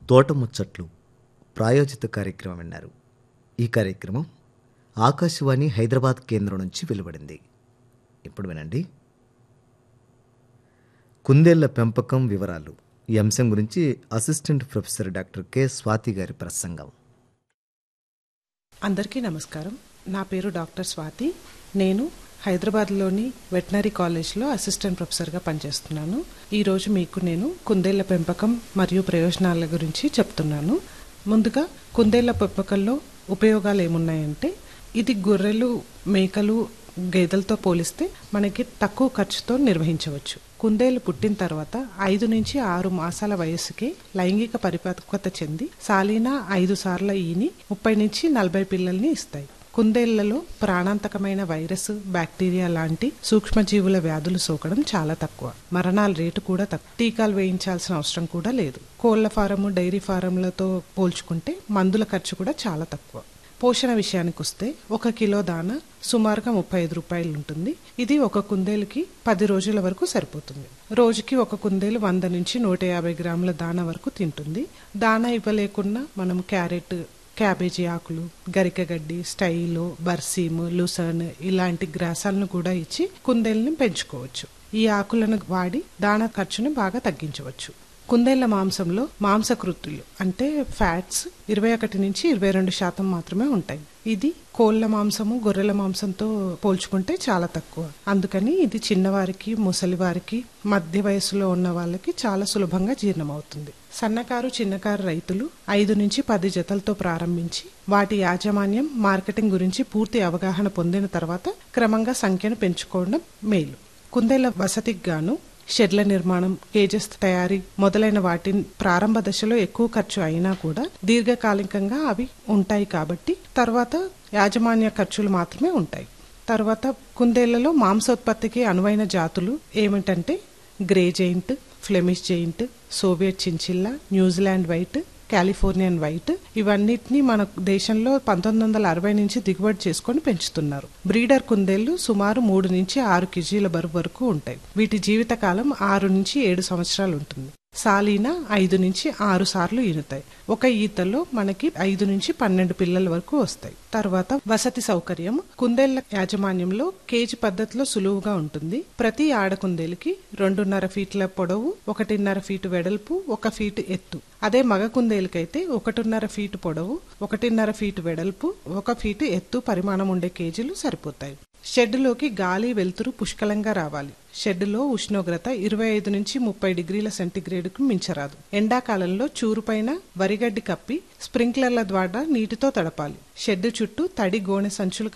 తోటముచ్చట్లు ప్రాయోజిత కార్యక్రమం విన్నారు ఈ కార్యక్రమం ఆకాశవాణి హైదరాబాద్ కేంద్రం నుంచి వెలువడింది ఇప్పుడు వినండి కుందేళ్ల పెంపకం వివరాలు ఈ అంశం గురించి assistant professor doctor K Swathi గారి ప్రసంగం అందరికీ నమస్కారం నా పేరు డాక్టర్ స్వాతి నేను హైదరాబాద్లోని వెటనరీ కాలేజ్లో అసిస్టెంట్ ప్రొఫెసర్గా పనిచేస్తున్నాను ఈరోజు మీకు నేను కుందేళ్ల పెంపకం మరియు ప్రయోజనాల గురించి చెప్తున్నాను ముందుగా కుందేళ్ల పెంపకంలో ఉపయోగాలు ఏమున్నాయంటే ఇది గొర్రెలు మేకలు గేదెలతో పోలిస్తే మనకి తక్కువ ఖర్చుతో నిర్వహించవచ్చు కుందేలు పుట్టిన తర్వాత ఐదు నుంచి ఆరు మాసాల వయస్సుకే లైంగిక పరిపక్వత చెంది సాలీనా ఐదు సార్ల ఈని ముప్పై నుంచి నలభై పిల్లల్ని ఇస్తాయి కుందేళ్లలో ప్రాణాంతకమైన వైరస్ బ్యాక్టీరియా లాంటి సూక్ష్మజీవుల వ్యాధులు సోకడం చాలా తక్కువ మరణాల రేటు కూడా తక్కువ టీకాలు వేయించాల్సిన అవసరం కూడా లేదు కోళ్ల ఫారము డైరీ ఫారంలతో పోల్చుకుంటే మందుల ఖర్చు కూడా చాలా తక్కువ పోషణ విషయానికి వస్తే ఒక కిలో దాన సుమారుగా ముప్పై ఐదు రూపాయలు ఉంటుంది ఇది ఒక కుందేలుకి పది రోజుల వరకు సరిపోతుంది రోజుకి ఒక కుందేలు వంద నుంచి నూట యాభై గ్రాముల దాన వరకు తింటుంది దాన ఇవ్వలేకున్నా మనం క్యారెట్ క్యాబేజీ ఆకులు గరికగడ్డి స్టైలో బర్సీము లూసర్న్ ఇలాంటి గ్రాసాలను కూడా ఇచ్చి కుందేల్ని పెంచుకోవచ్చు ఈ ఆకులను వాడి దాణ ఖర్చుని బాగా తగ్గించవచ్చు కుందేళ్ల మాంసంలో మాంసకృతులు అంటే ఫ్యాట్స్ ఇరవై ఒకటి నుంచి ఇరవై రెండు శాతం మాత్రమే ఉంటాయి ఇది కోళ్ల మాంసము గొర్రెల మాంసంతో పోల్చుకుంటే చాలా తక్కువ అందుకని ఇది చిన్నవారికి ముసలి వారికి మధ్య వయసులో ఉన్న వాళ్ళకి చాలా సులభంగా జీర్ణమవుతుంది సన్నకారు చిన్నకారు రైతులు ఐదు నుంచి పది జతలతో ప్రారంభించి వాటి యాజమాన్యం మార్కెటింగ్ గురించి పూర్తి అవగాహన పొందిన తర్వాత క్రమంగా సంఖ్యను పెంచుకోవడం మేలు కుందేళ్ల వసతికి గాను షెడ్ల నిర్మాణం కేజెస్ తయారీ మొదలైన వాటి ప్రారంభ దశలో ఎక్కువ ఖర్చు అయినా కూడా దీర్ఘకాలికంగా అవి ఉంటాయి కాబట్టి తర్వాత యాజమాన్య ఖర్చులు మాత్రమే ఉంటాయి తర్వాత కుందేళ్లలో మాంసోత్పత్తికి అనువైన జాతులు ఏమిటంటే grey giant Flemish giant Soviet chinchilla New Zealand white Californian white ఇవన్నిటిని మన దేశంలో పంతొమ్మిది వందల అరవై నుంచి దిగుబడి చేసుకొని పెంచుతున్నారు బ్రీడర్ కుందేళ్లు సుమారు మూడు నుంచి ఆరు కేజీల బరువు వరకు ఉంటాయి వీటి జీవితకాలం ఆరు నుంచి ఏడు సంవత్సరాలు ఉంటుంది సాలీనా ఐదు నుంచి ఆరు సార్లు ఈనుతాయి ఒక ఈతలో మనకి ఐదు నుంచి పన్నెండు పిల్లల వరకు వస్తాయి తర్వాత వసతి సౌకర్యం కుందేళ్ల యాజమాన్యంలో కేజీ పద్ధతిలో సులువుగా ఉంటుంది ప్రతి ఆడ కుందేలుకి రెండున్నర ఫీట్ల పొడవు ఒకటిన్నర ఫీటు వెడల్పు ఒక ఫీటు ఎత్తు అదే మగ కుందేలుకైతే ఒకటిన్నర ఫీటు పొడవు ఒకటిన్నర ఫీటు వెడల్పు ఒక ఫీటు ఎత్తు పరిమాణం ఉండే కేజీలు సరిపోతాయి షెడ్డులోకి గాలి వెలుతురు పుష్కలంగా రావాలి షెడ్డులో ఉష్ణోగ్రత ఇరవై ఐదు నుంచి ముప్పై డిగ్రీల సెంటీగ్రేడ్కు మించరాదు ఎండాకాలంలో చూరుపైన వరిగడ్డి కప్పి స్ప్రింక్లర్ల ద్వారా నీటితో తడపాలి షెడ్డు చుట్టూ తడి గోనె సంచులు